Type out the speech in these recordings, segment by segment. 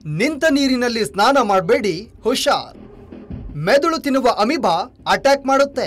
ನಿಂತ ನೀರಿನಲ್ಲಿ ಸ್ನಾನ ಮಾಡಬೇಡಿ ಹುಷಾರ್ ಮೆದುಳು ತಿನ್ನುವ ಅಮೀಬಾ ಅಟ್ಯಾಕ್ ಮಾಡುತ್ತೆ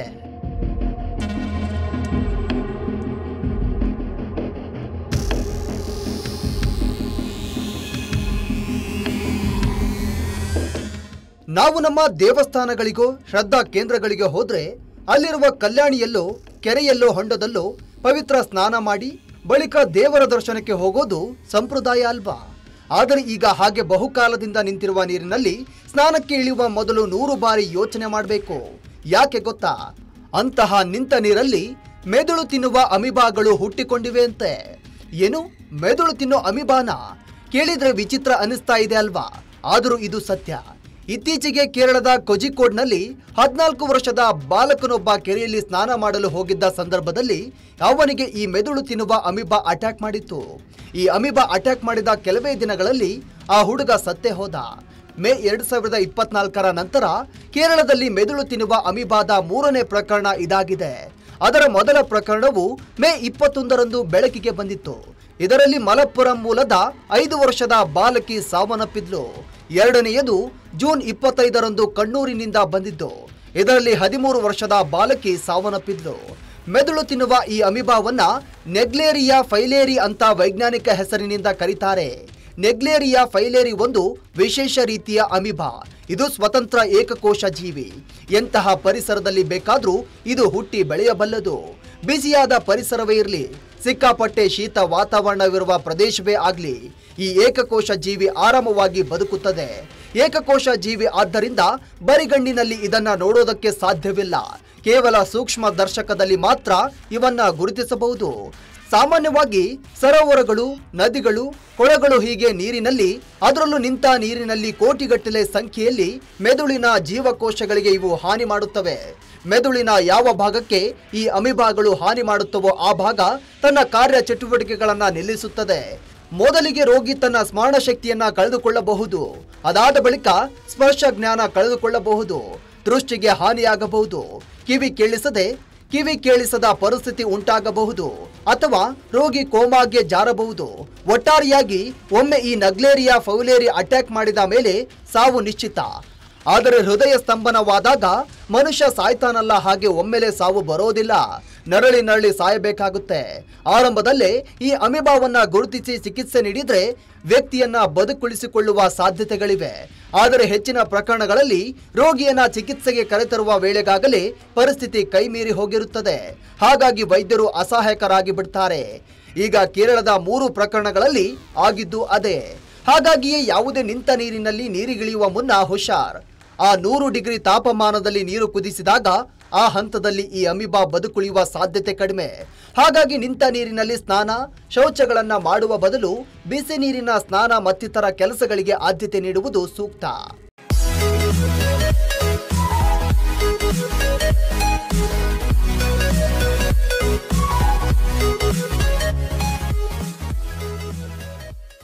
ನಾವು ನಮ್ಮ ದೇವಸ್ಥಾನಗಳಿಗೋ ಶ್ರದ್ಧಾ ಕೇಂದ್ರಗಳಿಗೆ ಹೋದ್ರೆ ಅಲ್ಲಿರುವ ಕಲ್ಯಾಣಿಯಲ್ಲೋ ಕೆರೆಯಲ್ಲೋ ಹೊಂಡದಲ್ಲೋ ಪವಿತ್ರ ಸ್ನಾನ ಮಾಡಿ ಬಳಿಕ ದೇವರ ದರ್ಶನಕ್ಕೆ ಹೋಗೋದು ಸಂಪ್ರದಾಯ ಅಲ್ವಾ ಆದರೆ ಈಗ ಹಾಗೆ ಬಹುಕಾಲದಿಂದ ನಿಂತಿರುವ ನೀರಿನಲ್ಲಿ ಸ್ನಾನಕ್ಕೆ ಇಳಿಯುವ ಮೊದಲು ನೂರು ಬಾರಿ ಯೋಚನೆ ಮಾಡಬೇಕು ಯಾಕೆ ಗೊತ್ತಾ ಅಂತಹ ನಿಂತ ನೀರಲ್ಲಿ ಮೆದುಳು ತಿನ್ನುವ ಅಮಿಬಾಗಳು ಹುಟ್ಟಿಕೊಂಡಿವೆ ಅಂತೆ ಏನು ಮೆದುಳು ತಿನ್ನೋ ಅಮಿಬಾನ ಕೇಳಿದ್ರೆ ವಿಚಿತ್ರ ಅನಿಸ್ತಾ ಇದೆ ಅಲ್ವಾ ಆದರೂ ಇದು ಸತ್ಯ ಇತ್ತೀಚೆಗೆ ಕೇರಳದ ಕೊಜಿಕೋಡ್ನಲ್ಲಿ ಹದಿನಾಲ್ಕು ವರ್ಷದ ಬಾಲಕನೊಬ್ಬ ಕೆರೆಯಲ್ಲಿ ಸ್ನಾನ ಮಾಡಲು ಹೋಗಿದ್ದ ಸಂದರ್ಭದಲ್ಲಿ ಅವನಿಗೆ ಈ ಮೆದುಳು ತಿನ್ನುವ ಅಮಿಬಾ ಅಟ್ಯಾಕ್ ಮಾಡಿತ್ತು ಈ ಅಮಿಬಾ ಅಟ್ಯಾಕ್ ಮಾಡಿದ ಕೆಲವೇ ದಿನಗಳಲ್ಲಿ ಆ ಹುಡುಗ ಸತ್ತೇ ಹೋದ ಮೇ ಎರಡ್ ಸಾವಿರದ ಇಪ್ಪತ್ನಾಲ್ಕರ ನಂತರ ಕೇರಳದಲ್ಲಿ ಮೆದುಳು ತಿನ್ನುವ ಅಮಿಬಾದ ಮೂರನೇ ಪ್ರಕರಣ ಇದಾಗಿದೆ ಅದರ ಮೊದಲ ಪ್ರಕರಣವು ಮೇ ಇಪ್ಪತ್ತೊಂದರಂದು ಬೆಳಕಿಗೆ ಬಂದಿತ್ತು ಇದರಲ್ಲಿ ಮಲಪ್ಪುರಂ ಮೂಲದ ಐದು ವರ್ಷದ ಬಾಲಕಿ ಸಾವನ್ನಪ್ಪಿದ್ಲು ಎರಡನೆಯದು ಜೂನ್ ಇಪ್ಪತ್ತೈದರಂದು ಕಣ್ಣೂರಿನಿಂದ ಬಂದಿದ್ದು ಇದರಲ್ಲಿ ಹದಿಮೂರು ವರ್ಷದ ಬಾಲಕಿ ಸಾವನ್ನಪ್ಪಿದ್ಲು ಮೆದುಳು ತಿನ್ನುವ ಈ ಅಮಿಬಾವನ್ನ ನೆಗ್ಲೇರಿಯಾ ಫೈಲೇರಿ ಅಂತ ವೈಜ್ಞಾನಿಕ ಹೆಸರಿನಿಂದ ಕರೀತಾರೆ ನೆಗ್ಲೇರಿಯಾ ಫೈಲೇರಿ ಒಂದು ವಿಶೇಷ ರೀತಿಯ ಅಮಿಬಾ ಇದು ಸ್ವತಂತ್ರ ಏಕಕೋಶ ಜೀವಿ ಎಂತಹ ಪರಿಸರದಲ್ಲಿ ಬೇಕಾದ್ರೂ ಇದು ಹುಟ್ಟಿ ಬೆಳೆಯಬಲ್ಲದು ಬಿಸಿಯಾದ ಪರಿಸರವೇ ಇರಲಿ ಸಿಕ್ಕಾಪಟ್ಟೆ ಶೀತ ವಾತಾವರಣವಿರುವ ಪ್ರದೇಶವೇ ಆಗಲಿ ಈ ಏಕಕೋಶ ಜೀವಿ ಆರಾಮವಾಗಿ ಬದುಕುತ್ತದೆ ಏಕಕೋಶ ಜೀವಿ ಆದ್ದರಿಂದ ಬರಿಗಣ್ಣಿನಲ್ಲಿ ಇದನ್ನ ನೋಡೋದಕ್ಕೆ ಸಾಧ್ಯವಿಲ್ಲ ಕೇವಲ ಸೂಕ್ಷ್ಮ ದರ್ಶಕದಲ್ಲಿ ಮಾತ್ರ ಇವನ್ನ ಗುರುತಿಸಬಹುದು ಸಾಮಾನ್ಯವಾಗಿ ಸರೋವರಗಳು ನದಿಗಳು ಕೊಳಗಳು ಹೀಗೆ ನೀರಿನಲ್ಲಿ ಅದರಲ್ಲೂ ನಿಂತ ನೀರಿನಲ್ಲಿ ಕೋಟಿಗಟ್ಟಲೆ ಸಂಖ್ಯೆಯಲ್ಲಿ ಮೆದುಳಿನ ಜೀವಕೋಶಗಳಿಗೆ ಇವು ಹಾನಿ ಮಾಡುತ್ತವೆ ಮೆದುಳಿನ ಯಾವ ಭಾಗಕ್ಕೆ ಈ ಅಮಿಬಾಗಳು ಹಾನಿ ಮಾಡುತ್ತವೋ ಆ ಭಾಗ ತನ್ನ ಕಾರ್ಯ ಚಟುವಟಿಕೆಗಳನ್ನ ನಿಲ್ಲಿಸುತ್ತದೆ ಮೊದಲಿಗೆ ರೋಗಿ ತನ್ನ ಸ್ಮರಣ ಶಕ್ತಿಯನ್ನ ಕಳೆದುಕೊಳ್ಳಬಹುದು ಅದಾದ ಬಳಿಕ ಸ್ಪರ್ಶ ಜ್ಞಾನ ಕಳೆದುಕೊಳ್ಳಬಹುದು ದೃಷ್ಟಿಗೆ ಹಾನಿಯಾಗಬಹುದು ಕಿವಿ ಕೇಳಿಸದೆ ಕಿವಿ ಕೇಳಿಸದ ಪರಿಸ್ಥಿತಿ ಉಂಟಾಗಬಹುದು ಅಥವಾ ರೋಗಿ ಕೋಮಾಗೆ ಜಾರಬಹುದು ಒಟ್ಟಾರೆಯಾಗಿ ಒಮ್ಮೆ ಈ ನಗ್ಲೇರಿಯಾ ಫೌಲೇರಿ ಅಟ್ಯಾಕ್ ಮಾಡಿದ ಮೇಲೆ ಸಾವು ನಿಶ್ಚಿತ ಆದರೆ ಹೃದಯ ಸ್ತಂಭನವಾದಾಗ ಮನುಷ್ಯ ಸಾಯ್ತಾನಲ್ಲ ಹಾಗೆ ಒಮ್ಮೆಲೆ ಸಾವು ಬರೋದಿಲ್ಲ ನರಳಿ ನರಳಿ ಸಾಯಬೇಕಾಗುತ್ತೆ ಆರಂಭದಲ್ಲೇ ಈ ಅಮಿಬಾವನ್ನ ಗುರುತಿಸಿ ಚಿಕಿತ್ಸೆ ನೀಡಿದ್ರೆ ವ್ಯಕ್ತಿಯನ್ನ ಬದುಕುಳಿಸಿಕೊಳ್ಳುವ ಸಾಧ್ಯತೆಗಳಿವೆ ಆದರೆ ಹೆಚ್ಚಿನ ಪ್ರಕರಣಗಳಲ್ಲಿ ರೋಗಿಯನ್ನ ಚಿಕಿತ್ಸೆಗೆ ಕರೆತರುವ ವೇಳೆಗಾಗಲೇ ಪರಿಸ್ಥಿತಿ ಕೈಮೀರಿ ಹೋಗಿರುತ್ತದೆ ಹಾಗಾಗಿ ವೈದ್ಯರು ಅಸಹಾಯಕರಾಗಿ ಬಿಡ್ತಾರೆ ಈಗ ಕೇರಳದ ಮೂರು ಪ್ರಕರಣಗಳಲ್ಲಿ ಆಗಿದ್ದು ಅದೇ ಹಾಗಾಗಿಯೇ ಯಾವುದೇ ನಿಂತ ನೀರಿನಲ್ಲಿ ನೀರಿಗಿಳಿಯುವ ಮುನ್ನ ಹುಷಾರ್ ಆ ನೂರು ಡಿಗ್ರಿ ತಾಪಮಾನದಲ್ಲಿ ನೀರು ಕುದಿಸಿದಾಗ ಆ ಹಂತದಲ್ಲಿ ಈ ಅಮಿಬಾ ಬದುಕುಳಿಯುವ ಸಾಧ್ಯತೆ ಕಡಿಮೆ ಹಾಗಾಗಿ ನಿಂತ ನೀರಿನಲ್ಲಿ ಸ್ನಾನ ಶೌಚಗಳನ್ನ ಮಾಡುವ ಬದಲು ಬಿಸಿ ನೀರಿನ ಸ್ನಾನ ಮತ್ತಿತರ ಕೆಲಸಗಳಿಗೆ ಆದ್ಯತೆ ನೀಡುವುದು ಸೂಕ್ತ